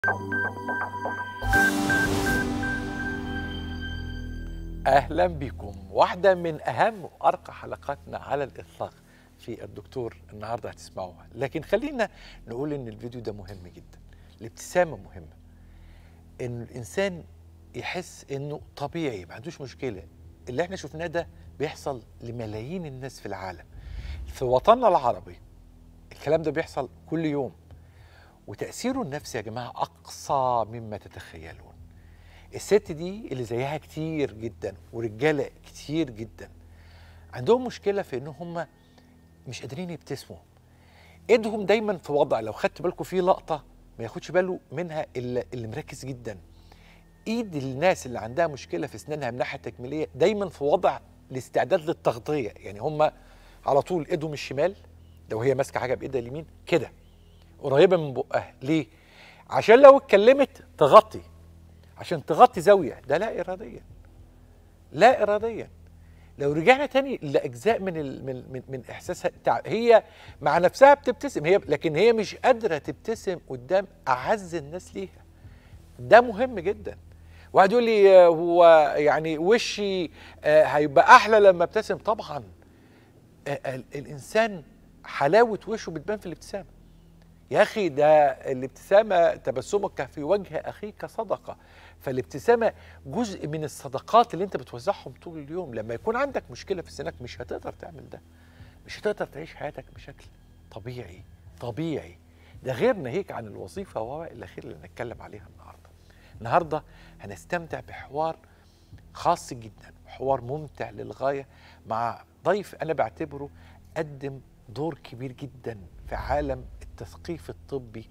اهلا بكم واحده من اهم وارقى حلقاتنا على الاطلاق في الدكتور النهارده هتسمعوها لكن خلينا نقول ان الفيديو ده مهم جدا الابتسامه مهمه ان الانسان يحس انه طبيعي ما عندوش مشكله اللي احنا شفناه ده بيحصل لملايين الناس في العالم في وطننا العربي الكلام ده بيحصل كل يوم وتاثيره النفسي يا جماعه اقصى مما تتخيلون الست دي اللي زيها كتير جدا ورجاله كتير جدا عندهم مشكله في ان هم مش قادرين يبتسموا ايدهم دايما في وضع لو خدت بالكم في لقطه ما ياخدش باله منها اللي, اللي مركز جدا ايد الناس اللي عندها مشكله في اسنانها من ناحيه تكميليه دايما في وضع الاستعداد للتغطيه يعني هم على طول ايدهم الشمال لو هي ماسكه حاجه بايدها اليمين كده قريبه من بقها ليه عشان لو اتكلمت تغطي عشان تغطي زاويه ده لا اراديا لا اراديا لو رجعنا تاني لاجزاء من ال من من, من احساسها تع- هي مع نفسها بتبتسم هي لكن هي مش قادره تبتسم قدام اعز الناس ليها ده مهم جدا واحد يقول لي آه، هو يعني وشي آه، هيبقى احلى لما ابتسم طبعا آه، ال- الانسان حلاوه وشه بتبان في الابتسامه يا اخي ده الابتسامه تبسمك في وجه اخيك صدقه فالابتسامه جزء من الصدقات اللي انت بتوزعهم طول اليوم لما يكون عندك مشكله في سنك مش هتقدر تعمل ده مش هتقدر تعيش حياتك بشكل طبيعي طبيعي ده غير ناهيك عن الوظيفه والى اخره اللي هنتكلم عليها النهارده النهارده هنستمتع بحوار خاص جدا حوار ممتع للغايه مع ضيف انا بعتبره قدم دور كبير جدا في عالم التثقيف الطبي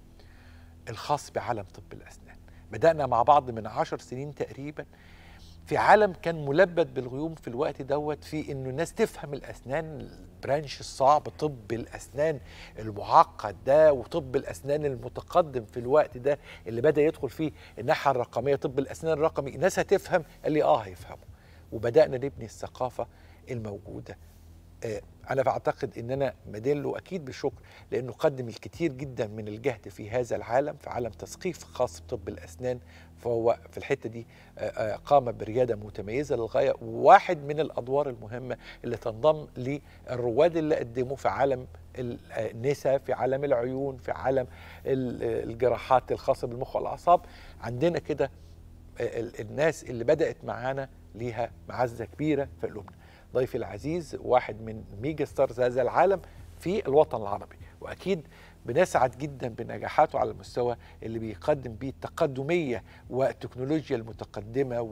الخاص بعالم طب الاسنان بدانا مع بعض من عشر سنين تقريبا في عالم كان ملبد بالغيوم في الوقت دوت في انه الناس تفهم الاسنان البرانش الصعب طب الاسنان المعقد ده وطب الاسنان المتقدم في الوقت ده اللي بدا يدخل فيه الناحيه الرقميه طب الاسنان الرقمي الناس هتفهم قال لي اه هيفهموا وبدانا نبني الثقافه الموجوده آه، انا بعتقد ان انا مدين له اكيد بالشكر لانه قدم الكثير جدا من الجهد في هذا العالم في عالم تثقيف خاص بطب الاسنان فهو في الحته دي آه، آه، قام برياده متميزه للغايه وواحد من الادوار المهمه اللي تنضم للرواد اللي قدموا في عالم ال- آه، النساء في عالم العيون في عالم ال- آه، الجراحات الخاصه بالمخ والاعصاب عندنا كده ال- الناس اللي بدأت معانا ليها معزة كبيرة في قلوبنا ضيفي العزيز واحد من ميجا ستارز هذا العالم في الوطن العربي وأكيد بنسعد جدا بنجاحاته على المستوى اللي بيقدم بيه التقدمية والتكنولوجيا المتقدمة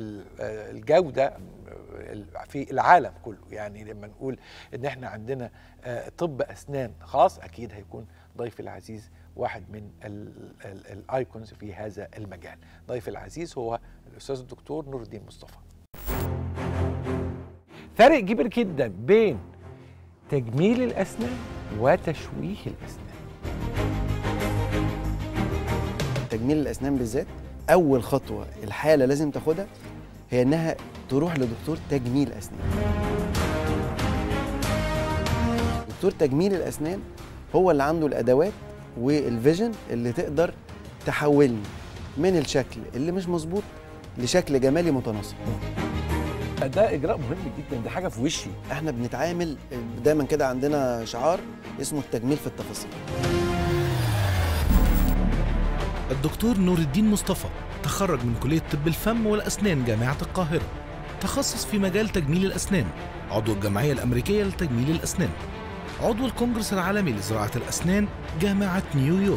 والجودة في العالم كله يعني لما نقول ان احنا عندنا آه، طب اسنان خاص اكيد هيكون ضيفي العزيز واحد من ال- ال- الايكونز في هذا المجال ضيفي العزيز هو الاستاذ الدكتور نور الدين مصطفى فرق كبير جدا بين تجميل الاسنان وتشويه الاسنان تجميل الاسنان بالذات اول خطوه الحاله لازم تاخدها هي انها تروح لدكتور تجميل اسنان دكتور تجميل الاسنان هو اللي عنده الادوات والفيجن اللي تقدر تحولني من الشكل اللي مش مظبوط لشكل جمالي متناسق ده اجراء مهم جدا ده حاجه في وشي احنا بنتعامل دايما كده عندنا شعار اسمه التجميل في التفاصيل الدكتور نور الدين مصطفى تخرج من كلية طب الفم والأسنان جامعة القاهرة تخصص في مجال تجميل الأسنان عضو الجمعية الأمريكية لتجميل الأسنان عضو الكونجرس العالمي لزراعة الأسنان جامعة نيويورك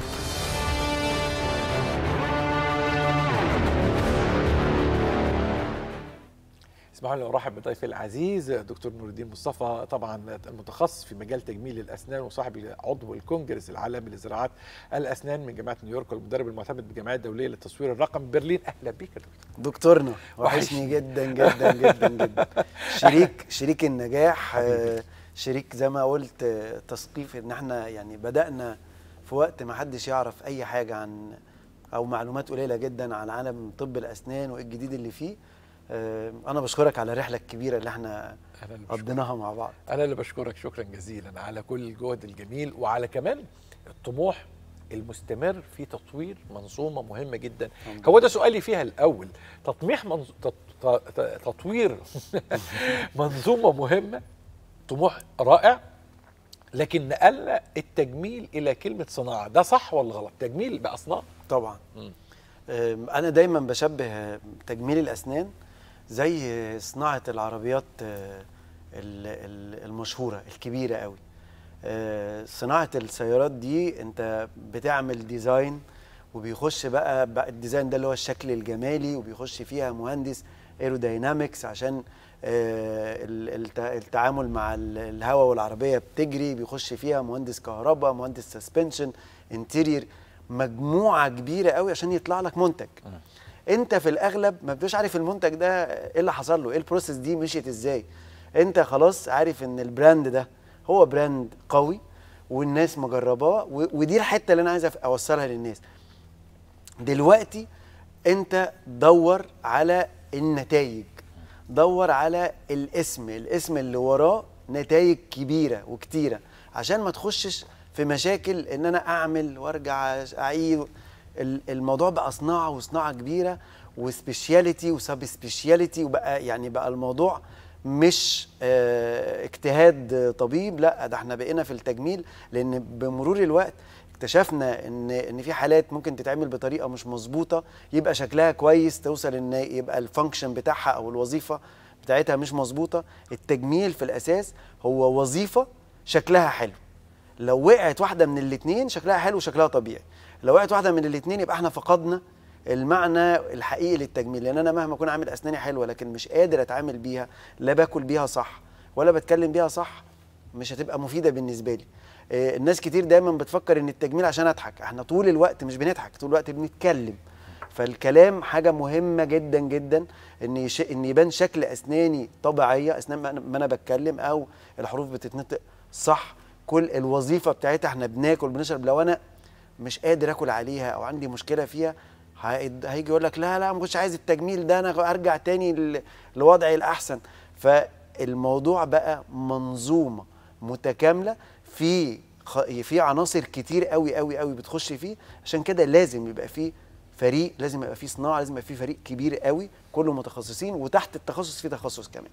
اسمحوا لي ارحب بضيفي العزيز دكتور نور الدين مصطفى طبعا المتخصص في مجال تجميل الاسنان وصاحب عضو الكونجرس العالمي لزراعه الاسنان من جامعه نيويورك والمدرب المعتمد بالجمعيه الدوليه للتصوير الرقمي برلين اهلا بيك يا دكتور دكتورنا وحشني. وحشني جدا جدا جدا جدا شريك شريك النجاح آه، شريك زي ما قلت آه، تثقيف ان احنا يعني بدأنا في وقت ما حدش يعرف اي حاجة عن او معلومات قليلة جدا عن عالم طب الاسنان وايه الجديد اللي فيه آه، انا بشكرك على الرحلة الكبيرة اللي احنا انا اللي بشكرك. قضيناها مع بعض انا اللي بشكرك شكرا جزيلا على كل الجهد الجميل وعلى كمان الطموح المستمر في تطوير منظومه مهمه جدا الحمد هو ده سؤالي فيها الاول تطميح منظ... تط... ت- تطوير منظومه مهمه طموح رائع لكن نقلنا التجميل الى كلمه صناعه ده صح ولا غلط تجميل باصناف طبعا مم. أم، انا دايما بشبه تجميل الاسنان زي صناعه العربيات آه، ال- ال- المشهوره الكبيره قوي آه، صناعه السيارات دي انت بتعمل ديزاين وبيخش بقى, بقى الديزاين ده اللي هو الشكل الجمالي وبيخش فيها مهندس ايروداينامكس عشان آه، ال- الت- التعامل مع ال- الهواء والعربيه بتجري بيخش فيها مهندس كهرباء مهندس سسبنشن انتيرير مجموعه كبيره قوي عشان يطلع لك منتج انت في الاغلب ما بتبقاش عارف المنتج ده ايه اللي حصل له ايه البروسيس دي مشيت ازاي انت خلاص عارف ان البراند ده هو براند قوي والناس مجرباه و- ودي الحته اللي انا عايز أف- اوصلها للناس دلوقتي انت دور على النتائج دور على الاسم الاسم اللي وراه نتائج كبيره وكتيره عشان ما تخشش في مشاكل ان انا اعمل وارجع اعيد ال- الموضوع بقى صناعه وصناعه كبيره وسبيشاليتي وسب سبيشاليتي وبقى يعني بقى الموضوع مش آه، اجتهاد طبيب لا ده احنا بقينا في التجميل لان بمرور الوقت اكتشفنا ان ان في حالات ممكن تتعمل بطريقه مش مظبوطه يبقى شكلها كويس توصل ان يبقى الفانكشن بتاعها او الوظيفه بتاعتها مش مظبوطه التجميل في الاساس هو وظيفه شكلها حلو لو وقعت واحده من الاثنين شكلها حلو وشكلها طبيعي لو وقعت واحده من الاثنين يبقى احنا فقدنا المعنى الحقيقي للتجميل لان انا مهما اكون عامل اسناني حلوه لكن مش قادر اتعامل بيها لا باكل بيها صح ولا بتكلم بيها صح مش هتبقى مفيده بالنسبه لي آه، الناس كتير دايما بتفكر ان التجميل عشان اضحك احنا طول الوقت مش بنضحك طول الوقت بنتكلم فالكلام حاجه مهمه جدا جدا ان يش... ان يبان شكل اسناني طبيعيه اسنان ما أنا- ما انا بتكلم او الحروف بتتنطق صح كل الوظيفه بتاعتها احنا بناكل بنشرب لو انا مش قادر اكل عليها او عندي مشكله فيها هيد- هيجي يقول لك لا لا ما كنتش عايز التجميل ده انا ارجع تاني ل- لوضعي الاحسن فالموضوع بقى منظومه متكامله في خ- في عناصر كتير قوي قوي قوي بتخش فيه عشان كده لازم يبقى فيه فريق لازم يبقى فيه صناعه لازم يبقى فيه فريق كبير قوي كله متخصصين وتحت التخصص في تخصص كمان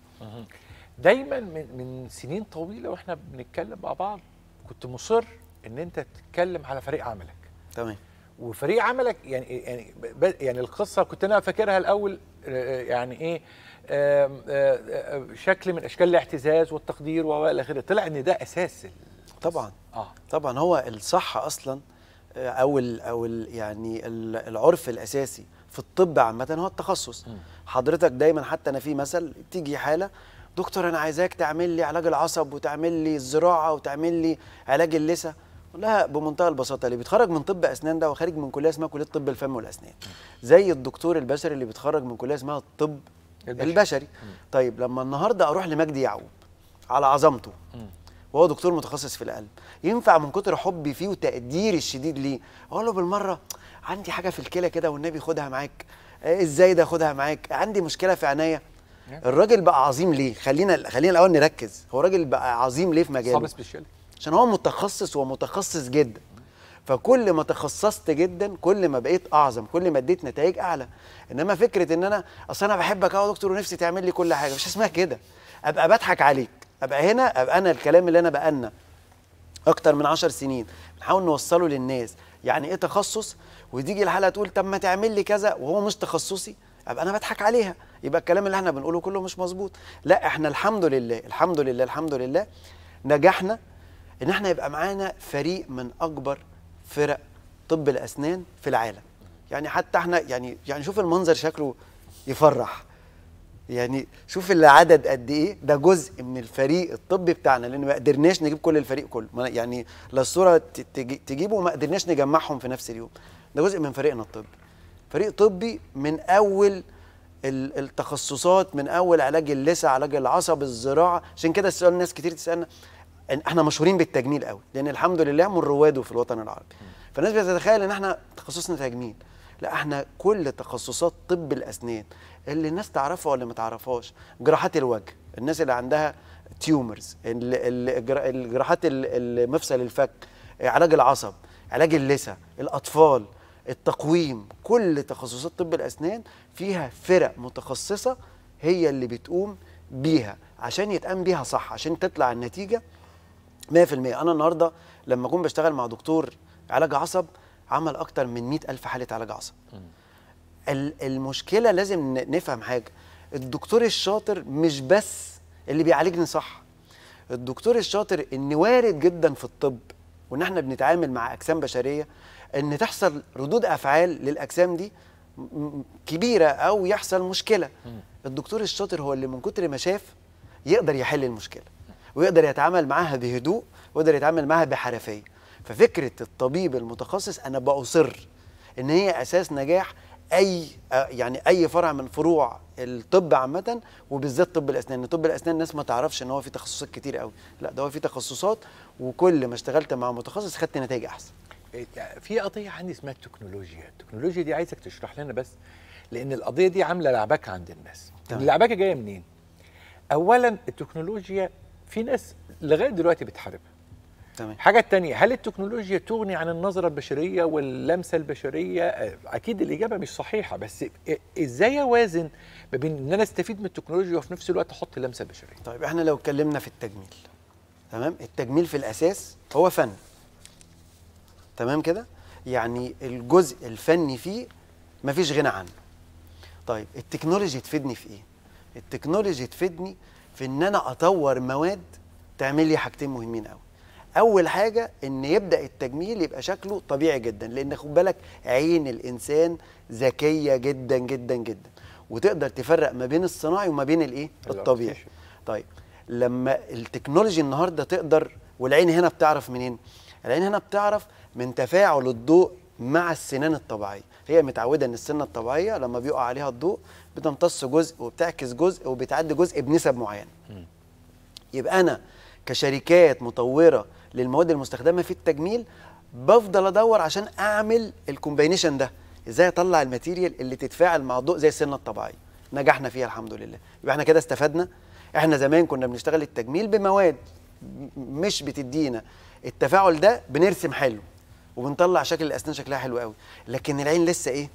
دايما من من سنين طويله واحنا بنتكلم مع بعض كنت مصر ان انت تتكلم على فريق عملك تمام وفريق عملك يعني يعني ب- يعني القصه كنت انا فاكرها الاول آه، يعني ايه آم، آه، آه، شكل من اشكال الاعتزاز والتقدير والى اخره طلع ان ده اساس ال- طبعا اه طبعا هو الصح اصلا آه، او ال او ال يعني ال- العرف الاساسي في الطب عامه هو التخصص مم. حضرتك دايما حتى انا في مثل تيجي حاله دكتور انا عايزاك تعمل لي علاج العصب وتعمل لي الزراعه وتعمل لي علاج اللثه لا بمنتهى البساطه اللي بيتخرج من طب اسنان ده وخارج من كليه اسمها كليه طب الفم والاسنان زي الدكتور البشري اللي بيتخرج من كليه اسمها الطب البشري. البشري طيب لما النهارده اروح لمجدي يعقوب على عظمته مم. وهو دكتور متخصص في القلب ينفع من كتر حبي فيه وتقديري الشديد ليه اقول له بالمره عندي حاجه في الكلى كده والنبي خدها معاك آه، ازاي ده خدها معاك عندي مشكله في عينيا الراجل بقى عظيم ليه خلينا خلينا الاول نركز هو راجل بقى عظيم ليه في صاب مجاله سبيشال عشان هو متخصص ومتخصص جدا فكل ما تخصصت جدا كل ما بقيت اعظم كل ما اديت نتائج اعلى انما فكره ان انا اصل انا بحبك أهو يا دكتور ونفسي تعمل لي كل حاجه مش اسمها كده ابقى بضحك عليك ابقى هنا ابقى انا الكلام اللي انا بقالنا اكتر من عشر سنين بنحاول نوصله للناس يعني ايه تخصص وتيجي الحلقه تقول طب ما تعمل لي كذا وهو مش تخصصي ابقى انا بضحك عليها يبقى الكلام اللي احنا بنقوله كله مش مظبوط لا احنا الحمد لله الحمد لله الحمد لله نجحنا ان احنا يبقى معانا فريق من اكبر فرق طب الاسنان في العالم يعني حتى احنا يعني يعني شوف المنظر شكله يفرح يعني شوف العدد قد ايه ده جزء من الفريق الطبي بتاعنا لان ما قدرناش نجيب كل الفريق كله ما- يعني لا الصوره ت- تجي- تجيبه وما قدرناش نجمعهم في نفس اليوم ده جزء من فريقنا الطبي فريق طبي من اول ال- التخصصات من اول علاج اللثه علاج العصب الزراعه عشان كده السؤال ناس كتير تسالنا إن احنا مشهورين بالتجميل قوي لان الحمد لله من رواده في الوطن العربي فالناس بتتخيل ان احنا تخصصنا تجميل لا احنا كل تخصصات طب الاسنان اللي الناس تعرفها ولا ما تعرفهاش جراحات الوجه الناس اللي عندها تيومرز الجراحات ال- المفصل الفك علاج العصب علاج اللثه الاطفال التقويم كل تخصصات طب الاسنان فيها فرق متخصصه هي اللي بتقوم بيها عشان يتقام بيها صح عشان تطلع النتيجه 100% انا النهارده لما اكون بشتغل مع دكتور علاج عصب عمل اكتر من 100 الف حاله علاج عصب ال- المشكله لازم ن- نفهم حاجه الدكتور الشاطر مش بس اللي بيعالجني صح الدكتور الشاطر ان وارد جدا في الطب وان احنا بنتعامل مع اجسام بشريه ان تحصل ردود افعال للاجسام دي م- م- كبيره او يحصل مشكله الدكتور الشاطر هو اللي من كتر ما شاف يقدر يحل المشكله ويقدر يتعامل معاها بهدوء ويقدر يتعامل معاها بحرفيه ففكره الطبيب المتخصص انا باصر ان هي اساس نجاح اي آه، يعني اي فرع من فروع الطب عامه وبالذات طب الاسنان طب الاسنان الناس ما تعرفش ان هو في تخصصات كتير قوي لا ده هو في تخصصات وكل ما اشتغلت مع متخصص خدت نتائج احسن في قضيه عندي اسمها التكنولوجيا التكنولوجيا دي عايزك تشرح لنا بس لان القضيه دي عامله لعبكه عند الناس تمام. اللعبكه جايه منين اولا التكنولوجيا في ناس لغايه دلوقتي بتحاربها تمام الحاجة التانية هل التكنولوجيا تغني عن النظرة البشرية واللمسة البشرية؟ آه، أكيد الإجابة مش صحيحة بس إ- إزاي أوازن ما بين إن أنا أستفيد من التكنولوجيا وفي نفس الوقت أحط اللمسة البشرية؟ طيب احنا لو اتكلمنا في التجميل تمام التجميل في الاساس هو فن تمام كده يعني الجزء الفني فيه مفيش غنى عنه طيب التكنولوجي تفيدني في ايه التكنولوجي تفيدني في ان انا اطور مواد تعمل لي حاجتين مهمين قوي اول حاجه ان يبدا التجميل يبقى شكله طبيعي جدا لان خد بالك عين الانسان ذكيه جدا جدا جدا وتقدر تفرق ما بين الصناعي وما بين الايه الطبيعي الartificial. طيب لما التكنولوجي النهارده تقدر والعين هنا بتعرف منين العين هنا بتعرف من تفاعل الضوء مع السنان الطبيعيه هي متعوده ان السنه الطبيعيه لما بيقع عليها الضوء بتمتص جزء وبتعكس جزء وبتعدي جزء بنسب معينه يبقى انا كشركات مطوره للمواد المستخدمه في التجميل بفضل ادور عشان اعمل الكومباينيشن ده ازاي اطلع الماتيريال اللي تتفاعل مع الضوء زي السنه الطبيعيه نجحنا فيها الحمد لله يبقى احنا كده استفدنا احنا زمان كنا بنشتغل التجميل بمواد م- مش بتدينا التفاعل ده بنرسم حلو وبنطلع شكل الاسنان شكلها حلو قوي لكن العين لسه ايه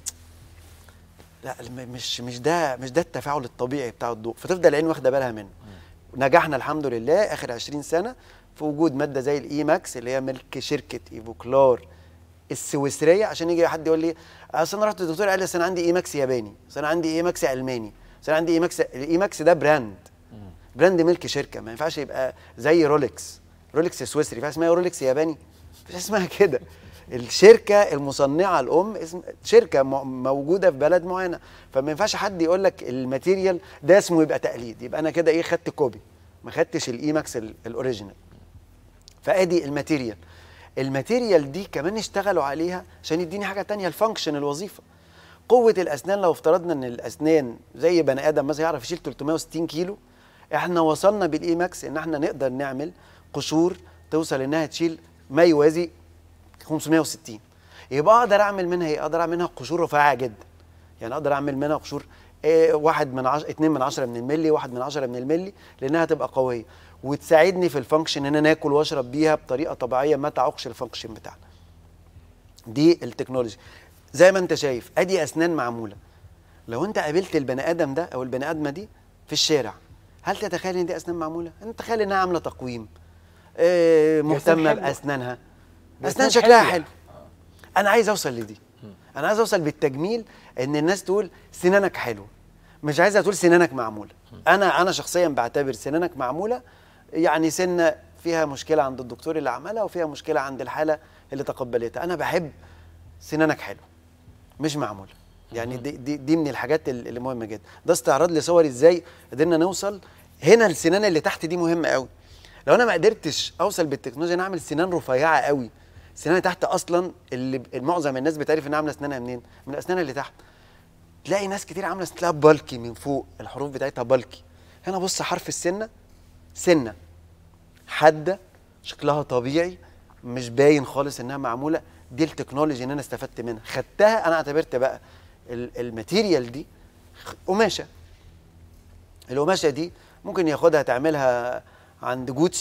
لا الم- مش مش ده مش ده التفاعل الطبيعي بتاع الضوء فتفضل العين واخده بالها منه نجحنا الحمد لله اخر 20 سنه في وجود ماده زي الاي ماكس اللي هي ملك شركه ايفوكلار السويسريه عشان يجي حد يقول لي اصل انا رحت للدكتور قال لي أصل انا عندي اي ماكس ياباني اصل انا عندي اي ماكس الماني اصل انا عندي اي ماكس الاي ماكس ده براند براند ملك شركه ما ينفعش يبقى زي رولكس رولكس سويسري في اسمها رولكس ياباني مفيش اسمها كده الشركه المصنعه الام اسم شركه م- موجوده في بلد معينه فما ينفعش حد يقول لك الماتيريال ده اسمه يبقى تقليد يبقى انا كده ايه خدت كوبي ما خدتش الاي ماكس ال- الاوريجينال فادي الماتيريال الماتيريال دي كمان اشتغلوا عليها عشان يديني حاجه تانية الفانكشن الوظيفه قوه الاسنان لو افترضنا ان الاسنان زي بني ادم مثلا يعرف يشيل 360 كيلو احنا وصلنا بالاي ماكس ان احنا نقدر نعمل قشور توصل انها تشيل ما يوازي 560 يبقى اقدر اعمل منها ايه اقدر اعمل منها قشور رفيعه جدا يعني اقدر اعمل منها قشور إيه واحد من عشرة اتنين من عشرة من الملي واحد من عشرة من الملي لانها تبقى قويه وتساعدني في الفانكشن ان انا اكل واشرب بيها بطريقه طبيعيه ما تعوقش الفانكشن بتاعنا دي التكنولوجي زي ما انت شايف ادي اسنان معموله لو انت قابلت البني ادم ده او البني ادمه دي في الشارع هل تتخيل ان دي اسنان معموله انت تخيل انها عامله تقويم آه مهتمه حلوة. باسنانها دي اسنان أسنان شكلها حلوة. حلو انا عايز اوصل لدي انا عايز اوصل بالتجميل ان الناس تقول سنانك حلوه مش عايزها تقول سنانك معموله انا انا شخصيا بعتبر سنانك معموله يعني سنه فيها مشكله عند الدكتور اللي عملها وفيها مشكله عند الحاله اللي تقبلتها انا بحب سنانك حلوه مش معموله يعني دي, دي, دي من الحاجات ال- اللي مهمه جدا ده استعراض لصور ازاي قدرنا نوصل هنا السنان اللي تحت دي مهمه قوي لو انا ما قدرتش اوصل بالتكنولوجيا انا اعمل سنان رفيعه قوي السنان اللي تحت اصلا اللي ب- معظم الناس بتعرف انها عامله اسنانها منين من الاسنان اللي تحت تلاقي ناس كتير عامله تلاقيها بالكي من فوق الحروف بتاعتها بالكي هنا بص حرف السنه سنه حاده شكلها طبيعي مش باين خالص انها معموله دي التكنولوجي اللي انا استفدت منها خدتها انا اعتبرت بقى ال- الماتيريال دي خ- قماشه القماشه دي ممكن ياخدها تعملها عند جوتسي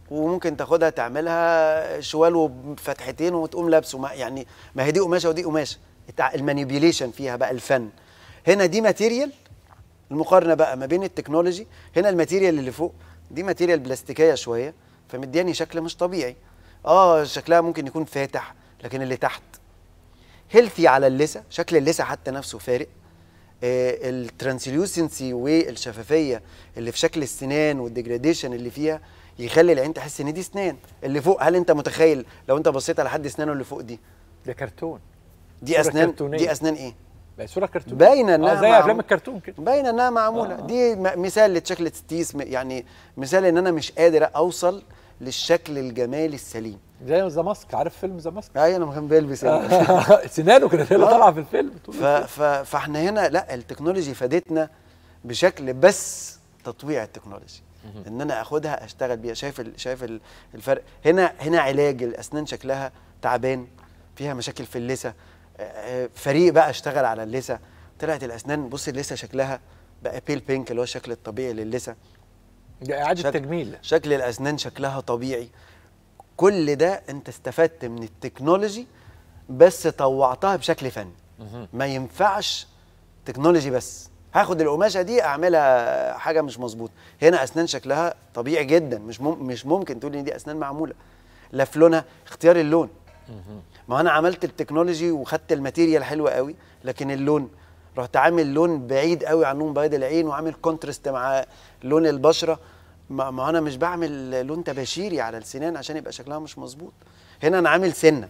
وممكن تاخدها تعملها شوال وفتحتين وتقوم لابسه ما يعني ما هي دي قماشه ودي قماشه التع- المانيبيوليشن فيها بقى الفن هنا دي ماتيريال المقارنه بقى ما بين التكنولوجي هنا الماتيريال اللي فوق دي ماتيريال بلاستيكيه شويه فمدياني شكل مش طبيعي اه شكلها ممكن يكون فاتح لكن اللي تحت هيلثي على اللثه شكل اللثه حتى نفسه فارق الترانسليوسنسي والشفافيه اللي في شكل السنان والديجراديشن اللي فيها يخلي العين تحس ان دي سنان اللي فوق هل انت متخيل لو انت بصيت على حد اسنانه اللي فوق دي ده كرتون دي صورة اسنان كرتونية. دي اسنان ايه بقى صوره كرتون باينه انها آه زي معمول- افلام الكرتون كده باينه انها معموله آه. آه. دي م- مثال لشكل ستيس م- يعني مثال ان انا مش قادر اوصل للشكل الجمالي السليم زي ذا ماسك عارف فيلم ذا ماسك اي انا كان بيلبس سنانه كانت هي اللي آه. طالعه في الفيلم طول ف... ف... فاحنا هنا لا التكنولوجي فادتنا بشكل بس تطويع التكنولوجي ان انا اخدها اشتغل بيها شايف ال... شايف ال- الفرق هنا هنا علاج الاسنان شكلها تعبان فيها مشاكل في اللثه آه، فريق بقى اشتغل على اللثه طلعت الاسنان بص اللثه شكلها بقى بيل بينك اللي هو الشكل الطبيعي للثه ده اعاده شكل- تجميل شكل الاسنان شكلها طبيعي كل ده انت استفدت من التكنولوجي بس طوعتها بشكل فني ما ينفعش تكنولوجي بس هاخد القماشه دي اعملها حاجه مش مظبوطه هنا اسنان شكلها طبيعي جدا مش مم مش ممكن تقول ان دي اسنان معموله لا في لونها اختيار اللون ما انا عملت التكنولوجي وخدت الماتيريال حلوه قوي لكن اللون رحت عامل لون بعيد قوي عن لون بياض العين وعامل كونترست مع لون البشره ما, ما انا مش بعمل لون تباشيري على السنان عشان يبقى شكلها مش مظبوط هنا انا عامل سنه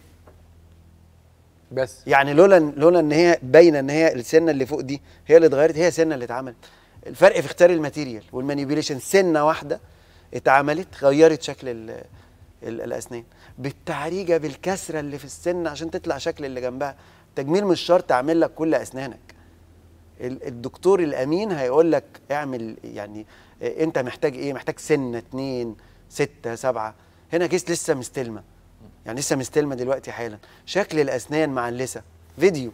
بس يعني لولا لولا ان هي باينه ان هي السنه اللي فوق دي هي اللي اتغيرت هي سنه اللي اتعملت الفرق في اختيار الماتيريال والمانيبيوليشن سنه واحده اتعملت غيرت شكل ال ال الاسنان بالتعريجه بالكسره اللي في السن عشان تطلع شكل اللي جنبها تجميل مش شرط اعمل لك كل اسنانك ال- الدكتور الامين هيقول لك اعمل يعني آه، انت محتاج ايه محتاج سنه اتنين ستة سبعة هنا كيس لسه مستلمه يعني لسه مستلمه دلوقتي حالا شكل الاسنان مع اللثه فيديو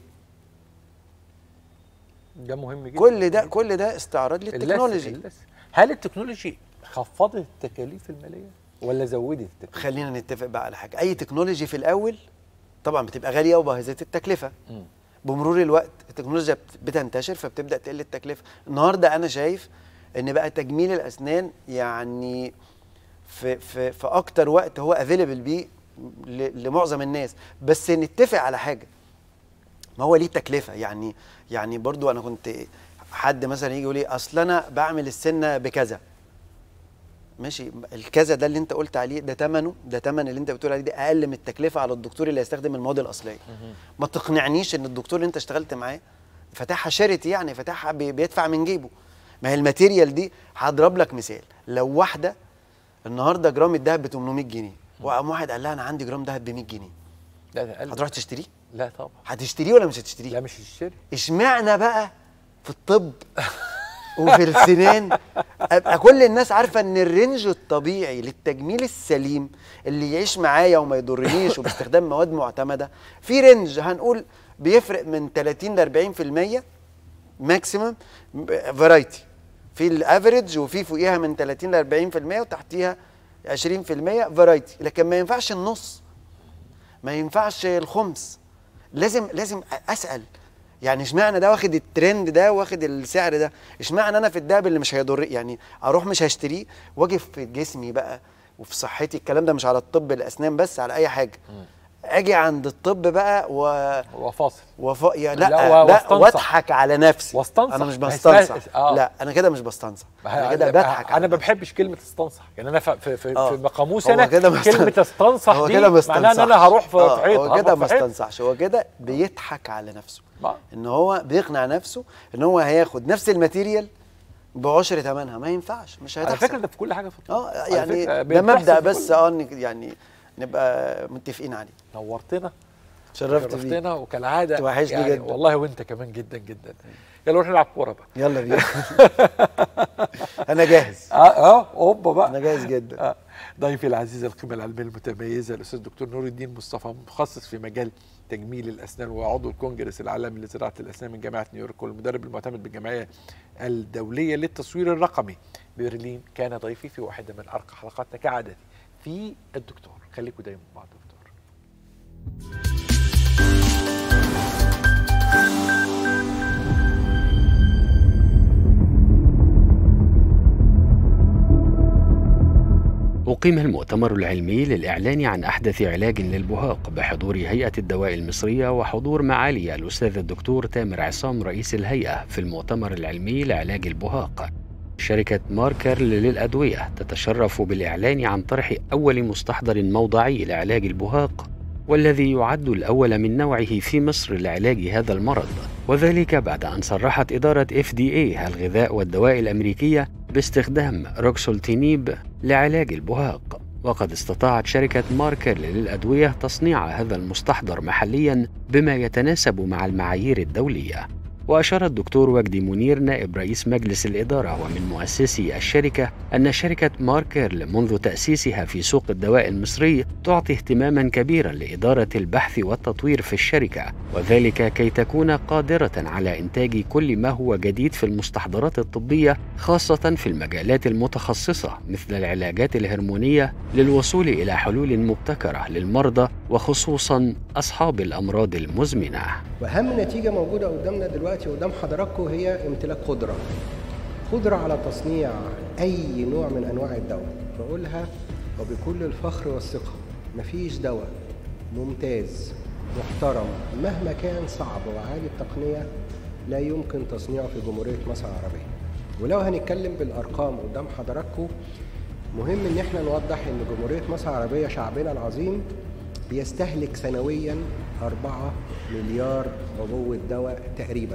ده مهم جدا كل ده كل ده استعراض اللثة- للتكنولوجي اللثة. هل التكنولوجي خفضت التكاليف الماليه ولا زودت التكاليف؟ خلينا نتفق بقى على حاجه اي تكنولوجي في الاول طبعا بتبقى غاليه وباهظه التكلفه مم. بمرور الوقت التكنولوجيا بت- بتنتشر فبتبدا تقل التكلفه النهارده انا شايف ان بقى تجميل الاسنان يعني في في في اكتر وقت هو افيلبل بيه ل- لمعظم الناس بس نتفق على حاجه ما هو ليه تكلفه يعني يعني برضو انا كنت حد مثلا يجي يقول لي اصل انا بعمل السنه بكذا ماشي الكذا ده اللي انت قلت عليه ده ثمنه ده ثمن اللي انت بتقول عليه ده اقل من التكلفه على الدكتور اللي هيستخدم المواد الاصليه ما تقنعنيش ان الدكتور اللي انت اشتغلت معاه فاتحها شارتي يعني فاتحها بي- بيدفع من جيبه ما هي الماتيريال دي هضرب لك مثال لو واحده النهارده جرام الذهب ب 800 جنيه وقام واحد قال لها انا عندي جرام ذهب ب 100 جنيه لا ده أقل. هتروح تشتريه لا طبعا هتشتريه ولا مش هتشتريه لا مش الشري اشمعنى بقى في الطب وفي السنان ابقى كل الناس عارفه ان الرينج الطبيعي للتجميل السليم اللي يعيش معايا وما يضرنيش وباستخدام مواد معتمده في رينج هنقول بيفرق من 30 ل 40% ماكسيمم فرايتي في الافريج وفي فوقيها من 30 ل 40% وتحتيها 20% فرايتي لكن ما ينفعش النص ما ينفعش الخمس لازم لازم اسال يعني اشمعنى ده واخد الترند ده واخد السعر ده اشمعنى انا في الدهب اللي مش هيضر يعني اروح مش هشتريه واجي في جسمي بقى وفي صحتي الكلام ده مش على الطب الاسنان بس على اي حاجه اجي عند الطب بقى و هو فاصل وف... يا لا لا، لا, و- لا واستنصح. واضحك على نفسي واستنصح. انا مش ما اسمها- بستنصح آه. لا انا كده مش بستنصح انا انا كده بضحك انا على ما نفسي. بحبش كلمه استنصح يعني انا في في, في, آه. في قاموس هو انا كده ما كلمه استن- استنصح هو دي كده ما معناها ان انا استنصحش. هروح في آه، في حيط هو كده هروح ما في حيط. استنصحش هو كده بيضحك على نفسه ما- ان هو بيقنع نفسه ان هو هياخد نفس الماتيريال بعشر ثمنها ما ينفعش مش على هتحصل فكره ده في كل حاجه في الطب اه على يعني فكرة ده بتحصل مبدا في بس كل- اه إنك يعني نبقى متفقين عليه نورتنا شرفت بيك شرفتنا وكالعاده توحشني يعني جدا. والله وانت كمان جدا جدا يلا نروح نلعب كوره بقى يلا بينا انا جاهز اه اه اوبا بقى انا جاهز جدا آه. ضيفي العزيز القيمة العلمية المتميزة الأستاذ دكتور نور الدين مصطفى متخصص في مجال تجميل الأسنان وعضو الكونجرس العالمي لزراعة الأسنان من جامعة نيويورك والمدرب المعتمد بالجمعية الدولية للتصوير الرقمي برلين كان ضيفي في واحدة من أرقى حلقاتنا كعادتي في الدكتور خليكم دايما مع الدكتور أقيم المؤتمر العلمي للإعلان عن أحدث علاج للبهاق بحضور هيئة الدواء المصرية وحضور معالي الأستاذ الدكتور تامر عصام رئيس الهيئة في المؤتمر العلمي لعلاج البهاق. شركة ماركر للأدوية تتشرف بالإعلان عن طرح أول مستحضر موضعي لعلاج البهاق والذي يعد الأول من نوعه في مصر لعلاج هذا المرض وذلك بعد أن صرحت إدارة FDA الغذاء والدواء الأمريكية باستخدام روكسولتينيب لعلاج البهاق وقد استطاعت شركة ماركر للأدوية تصنيع هذا المستحضر محليا بما يتناسب مع المعايير الدولية وأشار الدكتور وجدي منير نائب رئيس مجلس الإدارة ومن مؤسسي الشركة أن شركة ماركر منذ تأسيسها في سوق الدواء المصري تعطي اهتماما كبيرا لإدارة البحث والتطوير في الشركة وذلك كي تكون قادرة على إنتاج كل ما هو جديد في المستحضرات الطبية خاصة في المجالات المتخصصة مثل العلاجات الهرمونية للوصول إلى حلول مبتكرة للمرضى وخصوصا أصحاب الأمراض المزمنة واهم نتيجه موجوده قدامنا دلوقتي قدام حضراتكم هي امتلاك قدره قدره على تصنيع اي نوع من انواع الدواء بقولها وبكل الفخر والثقه مفيش دواء ممتاز محترم مهما كان صعب وعالي التقنيه لا يمكن تصنيعه في جمهوريه مصر العربيه ولو هنتكلم بالارقام قدام حضراتكم مهم ان احنا نوضح ان جمهوريه مصر العربيه شعبنا العظيم بيستهلك سنويا 4 مليار عبوة دواء تقريبا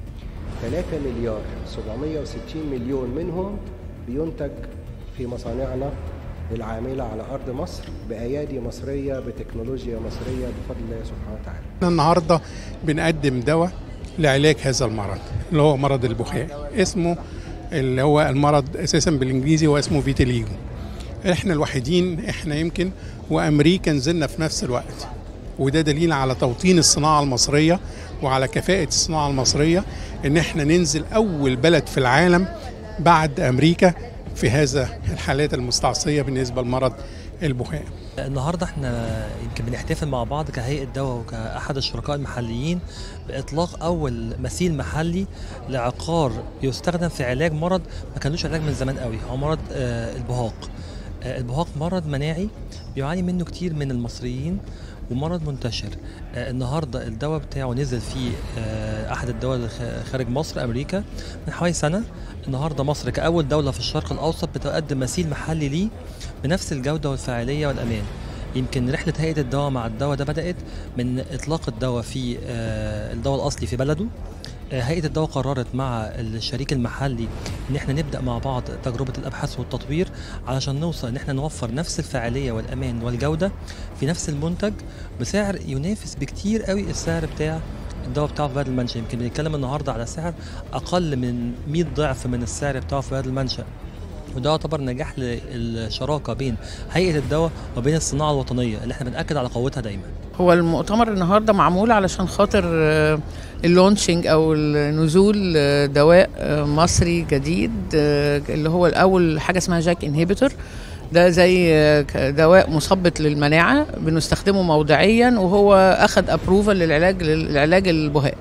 3 مليار 760 مليون منهم بينتج في مصانعنا العاملة على أرض مصر بأيادي مصرية بتكنولوجيا مصرية بفضل الله سبحانه وتعالى احنا النهارده بنقدم دواء لعلاج هذا المرض اللي هو مرض البخاء اسمه اللي هو المرض اساسا بالانجليزي هو اسمه فيتيليجو احنا الوحيدين احنا يمكن وامريكا نزلنا في نفس الوقت وده دليل على توطين الصناعه المصريه وعلى كفاءه الصناعه المصريه ان احنا ننزل اول بلد في العالم بعد امريكا في هذا الحالات المستعصيه بالنسبه لمرض البخاء النهارده احنا يمكن بنحتفل مع بعض كهيئه دواء وكاحد الشركاء المحليين باطلاق اول مثيل محلي لعقار يستخدم في علاج مرض ما كانوش علاج من زمان قوي هو مرض آه، البهاق آه، البهاق مرض مناعي بيعاني منه كتير من المصريين ومرض منتشر آه، النهارده الدواء بتاعه نزل في آه، احد الدول اللي خ- خارج مصر امريكا من حوالي سنه النهارده مصر كاول دوله في الشرق الاوسط بتقدم مثيل محلي ليه بنفس الجوده والفاعليه والامان يمكن رحله هيئه الدواء مع الدواء ده بدات من اطلاق الدواء في آه، الدواء الاصلي في بلده آه، هيئه الدواء قررت مع الشريك المحلي ان احنا نبدا مع بعض تجربه الابحاث والتطوير علشان نوصل ان احنا نوفر نفس الفاعليه والامان والجوده في نفس المنتج بسعر ينافس بكتير قوي السعر بتاع الدواء بتاعه في بلد المنشا يمكن بنتكلم النهارده على سعر اقل من 100 ضعف من السعر بتاعه في بلد المنشا وده يعتبر نجاح للشراكه بين هيئه الدواء وبين الصناعه الوطنيه اللي احنا بناكد على قوتها دايما هو المؤتمر النهارده معمول علشان خاطر آه، اللونشنج او النزول آه، دواء آه، مصري جديد آه، اللي هو الاول حاجه اسمها جاك انهبيتور ده زي آه، ك- دواء مثبط للمناعه بنستخدمه موضعيا وهو اخذ ابروفال للعلاج للعلاج البهاء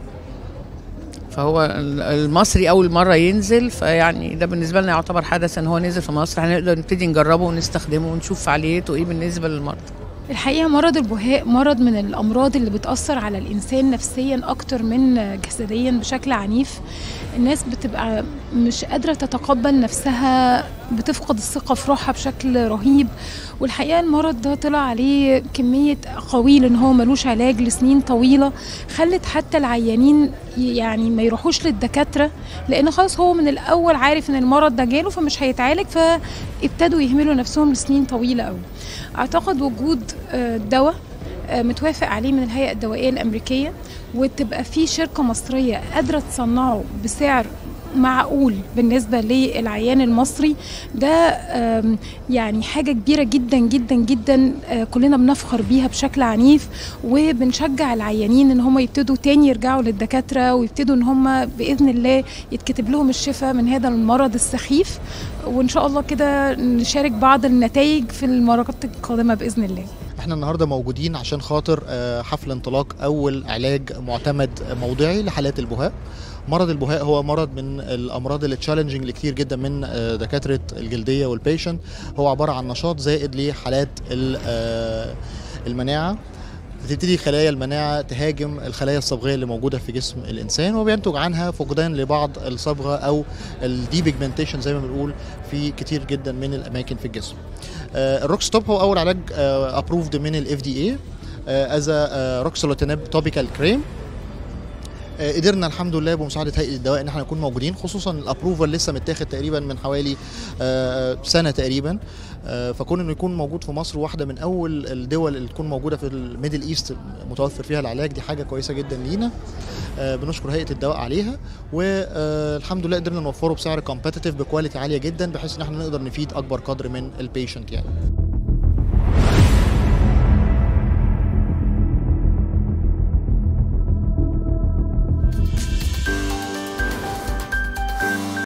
فهو ال- المصري اول مره ينزل فيعني ده بالنسبه لنا يعتبر حدث ان هو نزل في مصر هنقدر نبتدي نجربه ونستخدمه ونشوف فعاليته ايه بالنسبه للمرضى الحقيقة مرض البهاء مرض من الأمراض اللي بتأثر على الإنسان نفسيا أكتر من جسديا بشكل عنيف الناس بتبقى مش قادرة تتقبل نفسها بتفقد الثقة في روحها بشكل رهيب والحقيقة المرض ده طلع عليه كمية أقاويل إن هو ملوش علاج لسنين طويلة خلت حتى العيانين يعني ما يروحوش للدكاترة لأن خلاص هو من الأول عارف إن المرض ده جاله فمش هيتعالج فابتدوا يهملوا نفسهم لسنين طويلة قوي اعتقد وجود آه، دواء آه، متوافق عليه من الهيئه الدوائيه الامريكيه وتبقى في شركه مصريه قادره تصنعه بسعر معقول بالنسبه للعيان المصري ده آم، يعني حاجه كبيره جدا جدا جدا آه، كلنا بنفخر بيها بشكل عنيف وبنشجع العيانين ان هم يبتدوا تاني يرجعوا للدكاتره ويبتدوا ان هم باذن الله يتكتب لهم الشفاء من هذا المرض السخيف وان شاء الله كده نشارك بعض النتائج في المرات القادمه باذن الله احنا النهارده موجودين عشان خاطر آه، حفل انطلاق اول علاج معتمد موضعي لحالات البهاء مرض البهاء هو مرض من الامراض اللي تشالنجينج لكتير جدا من آه، دكاتره الجلديه والبيشنت هو عباره عن نشاط زائد لحالات ال- آه، المناعه بتبتدي خلايا المناعه تهاجم الخلايا الصبغيه اللي موجوده في جسم الانسان وبينتج عنها فقدان لبعض الصبغه او الديبيجمنتيشن زي ما بنقول في كتير جدا من الاماكن في الجسم. آه، الروك ستوب هو اول علاج ابروفد من الاف دي اي از روكسولوتينيب توبيكال كريم قدرنا الحمد لله بمساعده هيئه الدواء ان احنا نكون موجودين خصوصا الابروفال لسه متاخد تقريبا من حوالي آه، سنه تقريبا آه، فكون انه يكون موجود في مصر واحده من اول الدول اللي تكون موجوده في الميدل ايست متوفر فيها العلاج دي حاجه كويسه جدا لينا آه، بنشكر هيئه الدواء عليها والحمد لله قدرنا نوفره بسعر كومبetitive بكواليتي عاليه جدا بحيث ان احنا نقدر نفيد اكبر قدر من البيشنت يعني